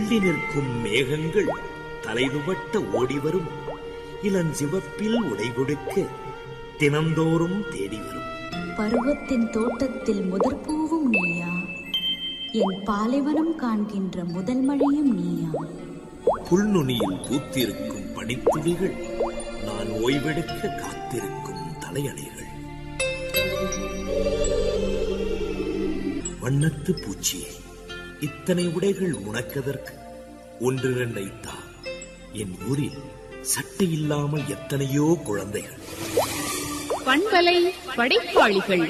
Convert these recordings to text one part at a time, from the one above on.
துள்ளி நிற்கும் மேகங்கள் தலைதுவட்ட ஓடிவரும் இளஞ்சிவப்பில் உடை கொடுக்க தினந்தோறும் தேடி வரும் பருவத்தின் தோட்டத்தில் முதற்பூவும் நீயா என் பாலைவனம் காண்கின்ற முதல் மழையும் நீயா புல்நுனியில் பூத்திருக்கும் பனித்துளிகள் நான் ஓய்வெடுக்க காத்திருக்கும் தலையணைகள் வண்ணத்து பூச்சியே இத்தனை உடைகள் உனக்கதற்கு ஒன்றிரண்டை தா என் ஊரில் சட்டை இல்லாமல் எத்தனையோ குழந்தைகள் பண்பலை படைப்பாளிகள்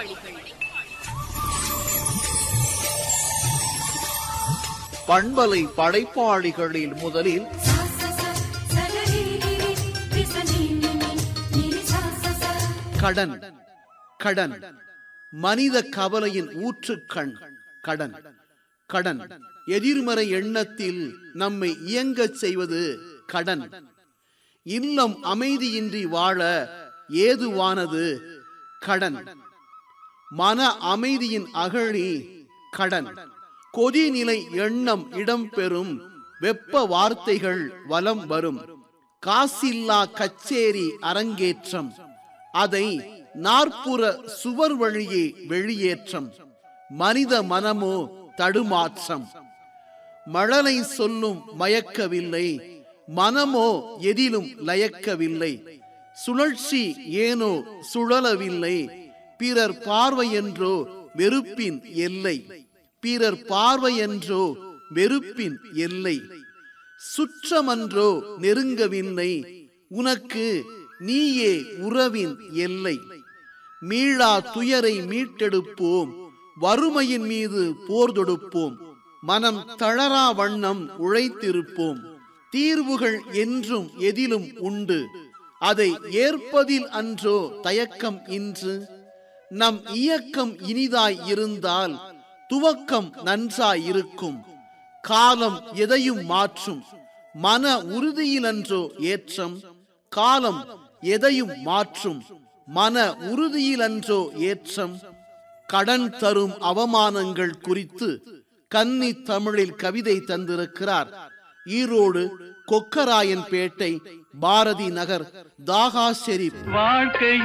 பண்பலை படைப்பாளிகளில் முதலில் sa sa sa sa ga ri ri ri ri sa ni ni ni ni ri sa sa sa கடன் கடன் மனித கவலையின் ஊற்றுக்கண் கடன் கடன் எதிர்மறை எண்ணத்தில் நம்மை இயங்கச் செய்வது கடன் இல்லம் அமைதியின்றி வாழ ஏதுவானது கடன் மன அமைதியின் அகழி கடன் கொதிநிலை எண்ணம் இடம்பெறும் வெப்ப வார்த்தைகள் வலம் வரும் காசில்லா கச்சேரி அரங்கேற்றம் அதை நாற்புற சுவர் வழியே வெளியேற்றம் மனித மனமோ தடுமாற்றம் மழலை சொல்லும் மயக்கவில்லை மனமோ எதிலும் லயக்கவில்லை சுழற்சி ஏனோ சுழலவில்லை பிறர் பார்வையென்றோ வெறுப்பின் எல்லை பிறர் பார்வையென்றோ வெறுப்பின் எல்லை சுற்றமன்றோ நெருங்கவில்லை உனக்கு நீயே உறவின் எல்லை மீளா துயரை மீட்டெடுப்போம் வறுமையின் மீது போர் தொடுப்போம் மனம் தளரா வண்ணம் உழைத்திருப்போம் தீர்வுகள் என்றும் எதிலும் உண்டு அதை ஏற்பதில் அன்றோ தயக்கம் இன்று நம் இயக்கம் இனிதாய் இருந்தால் துவக்கம் நன்றாய் இருக்கும் காலம் எதையும் மாற்றும் மன உறுதியிலன்றோ ஏற்றம் காலம் எதையும் மாற்றும் மன உறுதியிலன்றோ ஏற்றம் கடன் தரும் அவமானங்கள் குறித்து கன்னி தமிழில் கவிதை தந்திருக்கிறார் ஈரோடு கொக்கராயன்பேட்டை பாரதி நகர் தாகா ஷெரீப் வாழ்க்கை